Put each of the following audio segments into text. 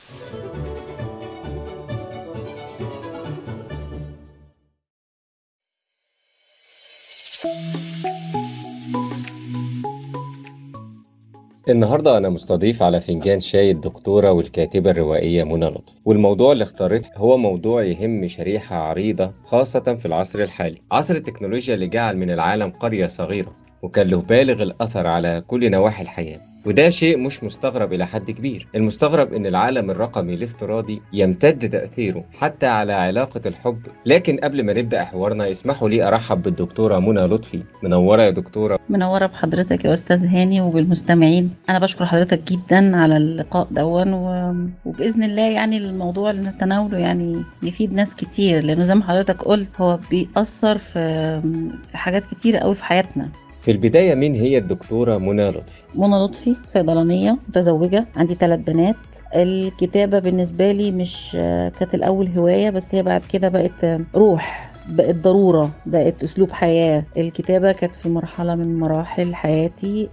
النهاردة أنا مستضيف على فنجان شاي الدكتورة والكاتبة الروائية منى لطفي والموضوع اللي اختارته هو موضوع يهم شريحة عريضة خاصة في العصر الحالي عصر التكنولوجيا اللي جعل من العالم قرية صغيرة وكان له بالغ الأثر على كل نواحي الحياة وده شيء مش مستغرب إلى حد كبير المستغرب إن العالم الرقمي الافتراضي يمتد تأثيره حتى على علاقة الحب لكن قبل ما نبدأ حوارنا اسمحوا لي أرحب بالدكتورة منى لطفي منورة يا دكتورة منورة بحضرتك يا أستاذ هاني وبالمستمعين أنا بشكر حضرتك جدا على اللقاء دون و... وبإذن الله يعني الموضوع اللي نتناوله يعني يفيد ناس كتير لأنه زي ما حضرتك قلت هو بيأثر في في حاجات كتيرة قوي في حياتنا في البداية مين هي الدكتورة منى لطفي؟ منى لطفي صيدلانية متزوجة عندي ثلاث بنات الكتابة بالنسبة لي مش كانت الأول هواية بس هي بعد كده بقت روح بقت ضرورة بقت أسلوب حياة الكتابة كانت في مرحلة من مراحل حياتي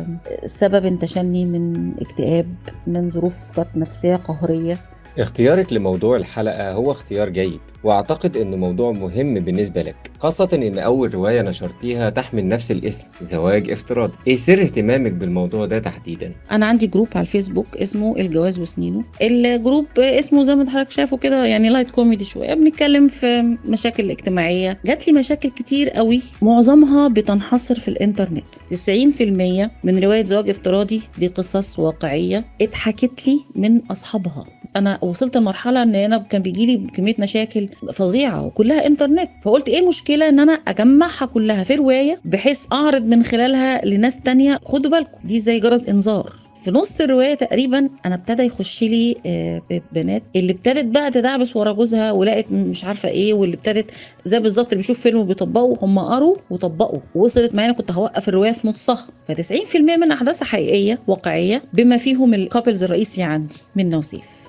سبب انتشلني من اكتئاب من ظروف كانت نفسية قهرية اختيارك لموضوع الحلقة هو اختيار جيد واعتقد انه موضوع مهم بالنسبة لك خاصة ان اول رواية نشرتيها تحمل نفس الاسم زواج افتراضي ايه سر اهتمامك بالموضوع ده تحديدا انا عندي جروب على الفيسبوك اسمه الجواز وسنينه الجروب اسمه زي ما حضرتك شايفه كده يعني لايت كوميدي شوية بنتكلم في مشاكل اجتماعية جات لي مشاكل كتير قوي معظمها بتنحصر في الانترنت 90% من رواية زواج افتراضي دي قصص واقعية اتحكت لي من اصحابها انا وصلت لمرحله ان انا كان بيجي لي كميه مشاكل فظيعه وكلها انترنت فقلت ايه المشكله ان انا اجمعها كلها في روايه بحيث اعرض من خلالها لناس تانية خدوا بالكم دي زي جرس انذار في نص الروايه تقريبا انا ابتدى يخش لي بنات اللي ابتدت بقى تدعبس ورا جوزها ولقت مش عارفه ايه واللي ابتدت زي بالظبط اللي بيشوف فيلم وبيطبقوا هم قروا وطبقوا وصلت معايا كنت هوقف الروايه في نصها ف90% من احداثها حقيقيه واقعيه بما فيهم الكابلز الرئيسي عندي منى وسيف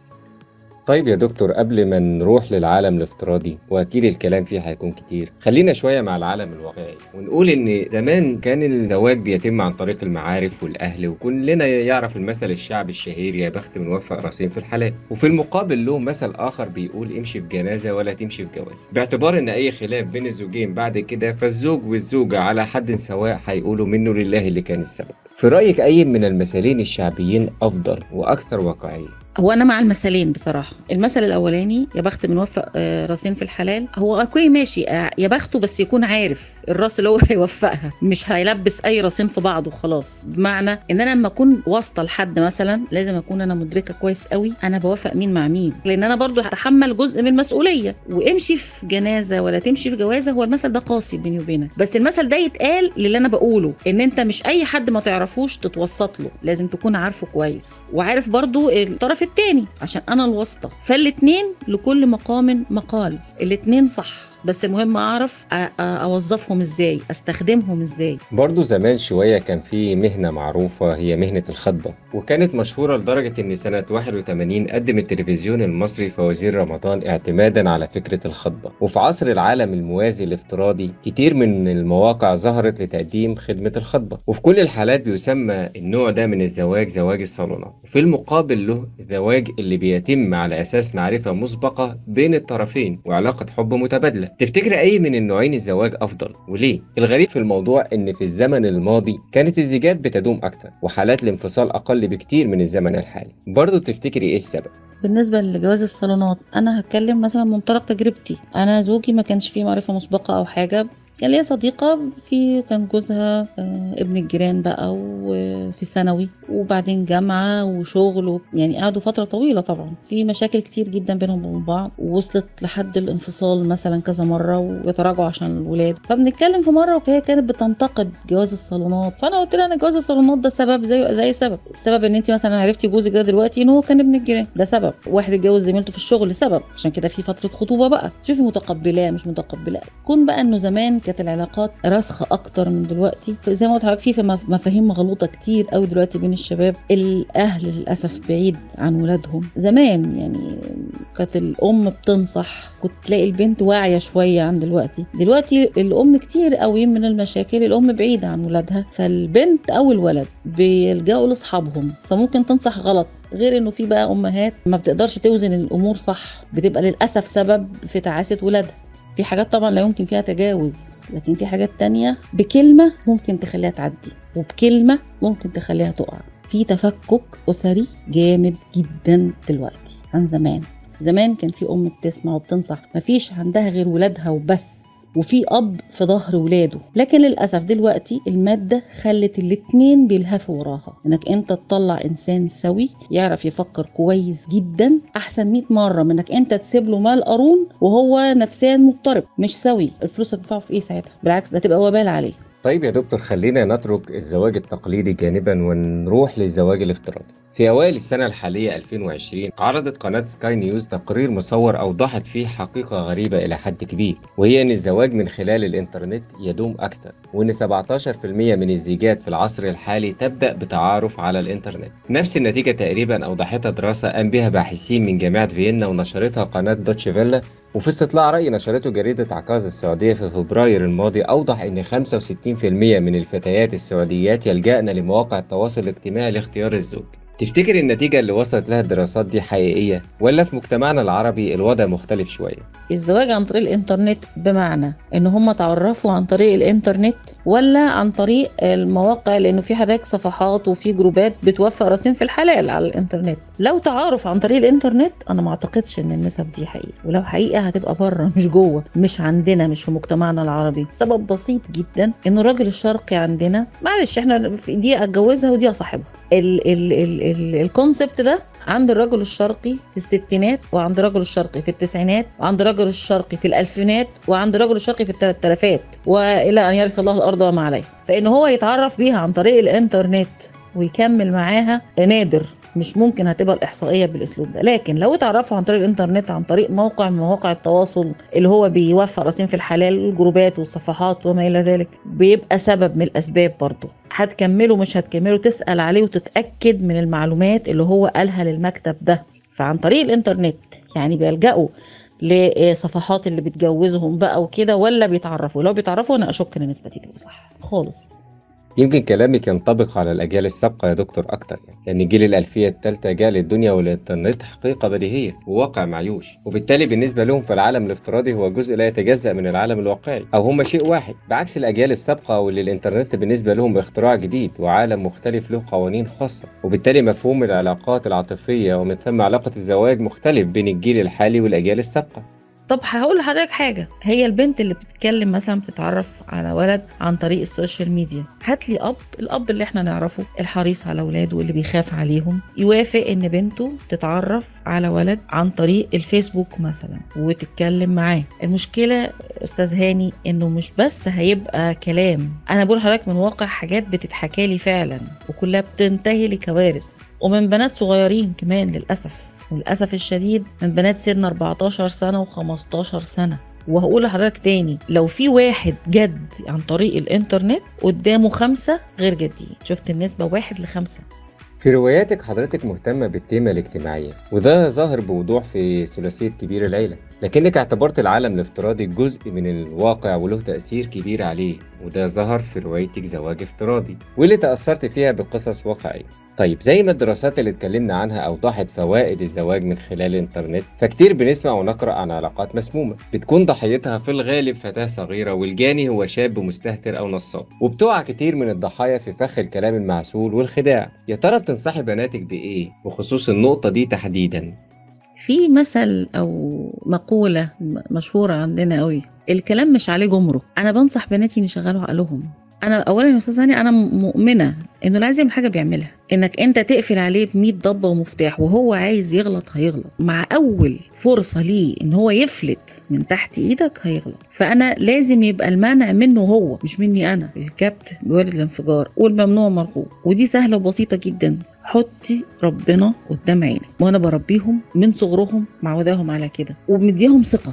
طيب يا دكتور قبل ما نروح للعالم الافتراضي واكيد الكلام فيه هيكون كتير خلينا شويه مع العالم الواقعي ونقول ان زمان كان الزواج بيتم عن طريق المعارف والاهل وكلنا يعرف المثل الشعبي الشهير يا بخت من وفق راسين في الحلال وفي المقابل له مثل اخر بيقول امشي في جنازه ولا تمشي في جواز باعتبار ان اي خلاف بين الزوجين بعد كده فالزوج والزوجه على حد سواء هيقولوا منه لله اللي كان السبب في رايك اي من المثلين الشعبيين افضل واكثر واقعيه هو انا مع المثلين بصراحه المثل الاولاني يا بخت من وفق راسين في الحلال هو اوكي ماشي يا بخته بس يكون عارف الراس اللي هو هيوفقها مش هيلبس اي راسين في بعض وخلاص بمعنى ان انا لما اكون واسطه لحد مثلا لازم اكون انا مدركه كويس قوي انا بوافق مين مع مين لان انا برضو هتحمل جزء من المسؤوليه وامشي في جنازه ولا تمشي في جوازه هو المثل ده قاسي بيني وبينك بس المثل ده يتقال للي انا بقوله ان انت مش اي حد ما تعرفوش تتوسط له لازم تكون عارفه كويس وعارف برضو الطرف التاني عشان انا الواسطه فالاتنين لكل مقام مقال الاتنين صح بس المهم اعرف اوظفهم ازاي استخدمهم ازاي برضو زمان شوية كان في مهنة معروفة هي مهنة الخطبة وكانت مشهورة لدرجة ان سنة 81 قدم التلفزيون المصري فوازير رمضان اعتمادا على فكرة الخطبة وفي عصر العالم الموازي الافتراضي كتير من المواقع ظهرت لتقديم خدمة الخطبة وفي كل الحالات بيسمى النوع ده من الزواج زواج الصالونات وفي المقابل له زواج اللي بيتم على اساس معرفة مسبقة بين الطرفين وعلاقة حب متبادلة تفتكر اي من النوعين الزواج افضل وليه الغريب في الموضوع ان في الزمن الماضي كانت الزيجات بتدوم اكتر وحالات الانفصال اقل بكتير من الزمن الحالي برضه تفتكري ايه السبب بالنسبة لجواز الصالونات أنا هتكلم مثلا منطلق تجربتي أنا زوجي ما كانش فيه معرفة مسبقة أو حاجة كان ليا صديقة في كان جوزها ابن الجيران بقى وفي ثانوي وبعدين جامعة وشغل يعني قعدوا فترة طويلة طبعا في مشاكل كتير جدا بينهم وبين بعض ووصلت لحد الانفصال مثلا كذا مرة ويتراجعوا عشان الولاد فبنتكلم في مرة وهي كانت بتنتقد جواز الصالونات فأنا قلت لها أن جواز الصالونات ده سبب زي زي سبب السبب ان انت مثلا عرفتي جوزك ده دلوقتي ان هو كان ابن الجيران ده سبب واحد اتجوز زميلته في الشغل سبب عشان كده في فترة خطوبة بقى شوفي متقبلاه مش متقبلاه كون بقى انه زمان كانت العلاقات راسخه اكتر من دلوقتي زي ما قلت لحضرتك في مفاهيم مغلوطه كتير قوي دلوقتي بين الشباب الاهل للاسف بعيد عن ولادهم زمان يعني كانت الام بتنصح كنت تلاقي البنت واعيه شويه عن دلوقتي دلوقتي الام كتير قوي من المشاكل الام بعيده عن ولادها فالبنت او الولد بيلجأوا لاصحابهم فممكن تنصح غلط غير انه في بقى امهات ما بتقدرش توزن الامور صح بتبقى للاسف سبب في تعاسه ولادها في حاجات طبعا لا يمكن فيها تجاوز لكن في حاجات تانية بكلمة ممكن تخليها تعدي وبكلمة ممكن تخليها تقع في تفكك أسري جامد جدا دلوقتي عن زمان زمان كان في أم بتسمع وبتنصح مفيش عندها غير ولادها وبس وفي اب في ظهر ولاده لكن للاسف دلوقتي الماده خلت الاتنين بيلهفوا وراها انك انت تطلع انسان سوي يعرف يفكر كويس جدا احسن 100 مره من انك انت تسيب له مال قارون وهو نفسيا مضطرب مش سوي الفلوس هتنفعه في ايه ساعتها بالعكس ده تبقى وبال عليه طيب يا دكتور خلينا نترك الزواج التقليدي جانبا ونروح للزواج الافتراضي في أوائل السنة الحالية 2020 عرضت قناة سكاي نيوز تقرير مصور أوضحت فيه حقيقة غريبة إلى حد كبير وهي أن الزواج من خلال الإنترنت يدوم أكثر وأن 17% من الزيجات في العصر الحالي تبدأ بتعارف على الإنترنت نفس النتيجة تقريبا أوضحتها دراسة قام بها باحثين من جامعة فيينا ونشرتها قناة دوتش فيلا وفي استطلاع رأي نشرته جريدة عكاظ السعودية في فبراير الماضي أوضح أن 65% من الفتيات السعوديات يلجأن لمواقع التواصل الاجتماعي لاختيار الزوج تفتكر النتيجة اللي وصلت لها الدراسات دي حقيقية ولا في مجتمعنا العربي الوضع مختلف شوية؟ الزواج عن طريق الانترنت بمعنى ان هم تعرفوا عن طريق الانترنت ولا عن طريق المواقع لانه في حضرتك صفحات وفي جروبات بتوفق راسين في الحلال على الانترنت لو تعارف عن طريق الانترنت انا ما اعتقدش ان النسب دي حقيقه ولو حقيقه هتبقى بره مش جوه مش عندنا مش في مجتمعنا العربي سبب بسيط جدا ان الراجل الشرقي عندنا معلش احنا في دي اتجوزها ودي اصاحبها ال ال ال ال الكونسبت ده عند الرجل الشرقي في الستينات وعند الرجل الشرقي في التسعينات وعند الرجل الشرقي في الألفينات وعند الرجل الشرقي في الثلاثات وإلى أن يرث الله الأرض وما عليها فإن هو يتعرف بيها عن طريق الإنترنت ويكمل معاها نادر مش ممكن هتبقى الإحصائية بالأسلوب ده لكن لو اتعرفوا عن طريق الإنترنت عن طريق موقع من مواقع التواصل اللي هو بيوفق راسين في الحلال والجروبات والصفحات وما إلى ذلك بيبقى سبب من الأسباب برضه هتكمله مش هتكمله تسأل عليه وتتأكد من المعلومات اللي هو قالها للمكتب ده فعن طريق الإنترنت يعني بيلجأوا لصفحات اللي بتجوزهم بقى وكده ولا بيتعرفوا لو بيتعرفوا انا اشك ان نسبتي تبقى صح خالص يمكن كلامك ينطبق على الأجيال السابقة يا دكتور أكتر يعني لأن جيل الألفية الثالثة جاء للدنيا والإنترنت حقيقة بديهية وواقع معيوش وبالتالي بالنسبة لهم فالعالم الافتراضي هو جزء لا يتجزأ من العالم الواقعي أو هما شيء واحد بعكس الأجيال السابقة واللي الإنترنت بالنسبة لهم اختراع جديد وعالم مختلف له قوانين خاصة وبالتالي مفهوم العلاقات العاطفية ومن ثم علاقة الزواج مختلف بين الجيل الحالي والأجيال السابقة طب هقول لحضرتك حاجه هي البنت اللي بتتكلم مثلا بتتعرف على ولد عن طريق السوشيال ميديا هات لي اب الاب اللي احنا نعرفه الحريص على اولاده اللي بيخاف عليهم يوافق ان بنته تتعرف على ولد عن طريق الفيسبوك مثلا وتتكلم معاه المشكله استاذ هاني انه مش بس هيبقى كلام انا بقول لحضرتك من واقع حاجات بتتحكى لي فعلا وكلها بتنتهي لكوارث ومن بنات صغيرين كمان للاسف وللاسف الشديد من بنات سن 14 سنه و15 سنه وهقول لحضرتك تاني لو في واحد جد عن طريق الانترنت قدامه خمسة غير جديين شفت النسبة واحد لخمسة في رواياتك حضرتك مهتمة بالتيمة الاجتماعية وده ظاهر بوضوح في ثلاثية كبير العيلة لكنك اعتبرت العالم الافتراضي جزء من الواقع وله تأثير كبير عليه وده ظهر في روايتك زواج افتراضي واللي تأثرت فيها بقصص واقعية طيب زي ما الدراسات اللي اتكلمنا عنها أوضحت فوائد الزواج من خلال الإنترنت فكتير بنسمع ونقرأ عن علاقات مسمومة بتكون ضحيتها في الغالب فتاة صغيرة والجاني هو شاب مستهتر أو نصاب وبتقع كتير من الضحايا في فخ الكلام المعسول والخداع يا ترى بتنصحي بناتك بإيه بخصوص النقطة دي تحديدا في مثل او مقوله مشهوره عندنا قوي الكلام مش عليه جمرك انا بنصح بناتي ان يشغلوا عقلهم انا اولا يا استاذ هاني انا مؤمنه انه اللي عايز يعمل حاجه بيعملها انك انت تقفل عليه ب 100 ضبه ومفتاح وهو عايز يغلط هيغلط مع اول فرصه ليه ان هو يفلت من تحت ايدك هيغلط فانا لازم يبقى المنع منه هو مش مني انا الكبت بيولد الانفجار والممنوع مرغوب ودي سهله وبسيطه جدا حطي ربنا قدام عينك وانا بربيهم من صغرهم معوداهم على كده ومديهم ثقه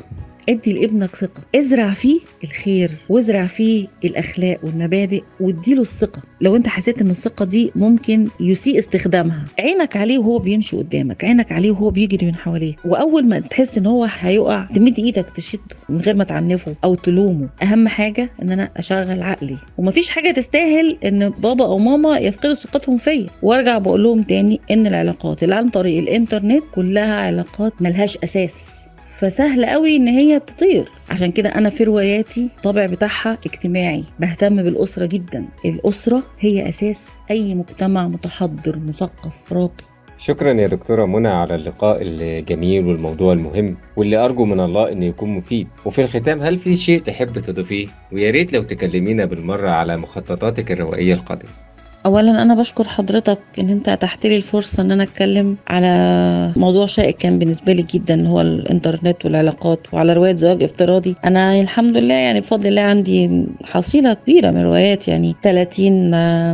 ادي لابنك ثقه ازرع فيه الخير وازرع فيه الاخلاق والمبادئ واديله الثقه لو انت حسيت ان الثقه دي ممكن يسيء استخدامها عينك عليه وهو بيمشي قدامك عينك عليه وهو بيجري من حواليك واول ما تحس ان هو هيقع تمد ايدك تشده من غير ما تعنفه او تلومه اهم حاجه ان انا اشغل عقلي ومفيش حاجه تستاهل ان بابا او ماما يفقدوا ثقتهم فيا وارجع بقول لهم تاني ان العلاقات اللي عن طريق الانترنت كلها علاقات ملهاش اساس فسهل قوي ان هي تطير عشان كده انا في رواياتي الطابع بتاعها اجتماعي بهتم بالاسره جدا الاسره هي اساس اي مجتمع متحضر مثقف راقي شكرا يا دكتورة منى على اللقاء الجميل والموضوع المهم واللي أرجو من الله إنه يكون مفيد وفي الختام هل في شيء تحب تضيفيه ويا ريت لو تكلمينا بالمرة على مخططاتك الروائية القادمة اولا انا بشكر حضرتك ان انت اتحت لي الفرصه ان انا اتكلم على موضوع شائك كان بالنسبه لي جدا اللي هو الانترنت والعلاقات وعلى روايه زواج افتراضي انا الحمد لله يعني بفضل الله عندي حصيله كبيره من روايات يعني 30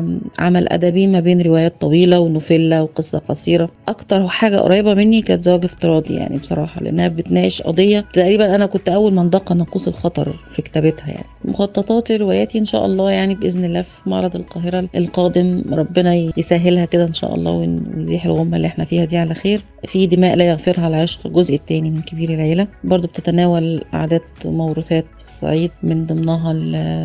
عمل ادبي ما بين روايات طويله ونوفيلا وقصه قصيره اكتر حاجه قريبه مني كانت زواج افتراضي يعني بصراحه لانها بتناقش قضيه تقريبا انا كنت اول من دق ناقوس الخطر في كتابتها يعني مخططات رواياتي ان شاء الله يعني باذن الله في معرض القاهره القادم ربنا يسهلها كده ان شاء الله ويزيح الغمه اللي احنا فيها دي على خير في دماء لا يغفرها العشق الجزء الثاني من كبير العيله برضو بتتناول عادات وموروثات في الصعيد من ضمنها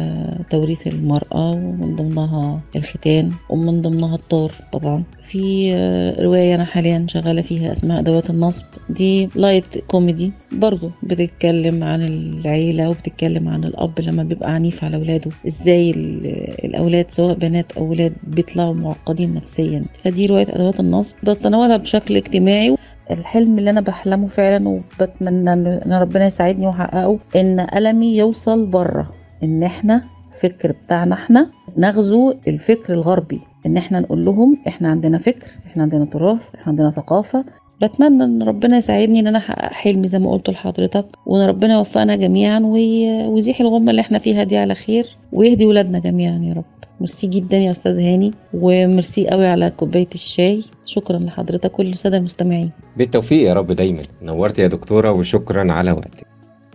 توريث المراه ومن ضمنها الختان ومن ضمنها الطار طبعا في روايه انا حاليا شغاله فيها اسمها ادوات النصب دي لايت كوميدي برضو بتتكلم عن العيله وبتتكلم عن الاب لما بيبقى عنيف على اولاده ازاي الاولاد سواء بنات او ولاد بيطلعوا معقدين نفسيا فدي روايه ادوات النصب بتناولها بشكل اجتماعي الحلم اللي انا بحلمه فعلا وبتمنى ان ربنا يساعدني واحققه ان ألمي يوصل بره ان احنا الفكر بتاعنا احنا نغزو الفكر الغربي ان احنا نقول لهم احنا عندنا فكر احنا عندنا تراث احنا عندنا ثقافه بتمنى ان ربنا يساعدني ان انا احقق حلمي زي ما قلت لحضرتك وان ربنا يوفقنا جميعا ويزيح الغمه اللي احنا فيها دي على خير ويهدي ولادنا جميعا يا رب ميرسي جدا يا استاذ هاني وميرسي قوي على كوبايه الشاي شكرا لحضرتك وللساده الساده المستمعين بالتوفيق يا رب دايما نورت يا دكتوره وشكرا على وقتك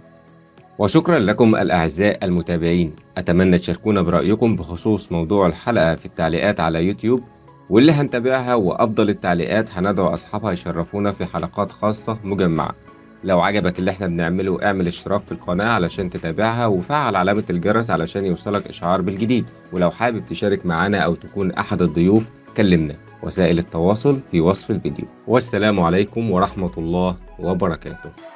وشكرا لكم الأعزاء المتابعين أتمنى تشاركونا برأيكم بخصوص موضوع الحلقة في التعليقات على يوتيوب واللي هنتابعها وأفضل التعليقات هندعو أصحابها يشرفونا في حلقات خاصة مجمعة لو عجبك اللي احنا بنعمله اعمل اشتراك في القناة علشان تتابعها وفعل علامة الجرس علشان يوصلك إشعار بالجديد ولو حابب تشارك معانا أو تكون أحد الضيوف كلمنا وسائل التواصل في وصف الفيديو والسلام عليكم ورحمة الله وبركاته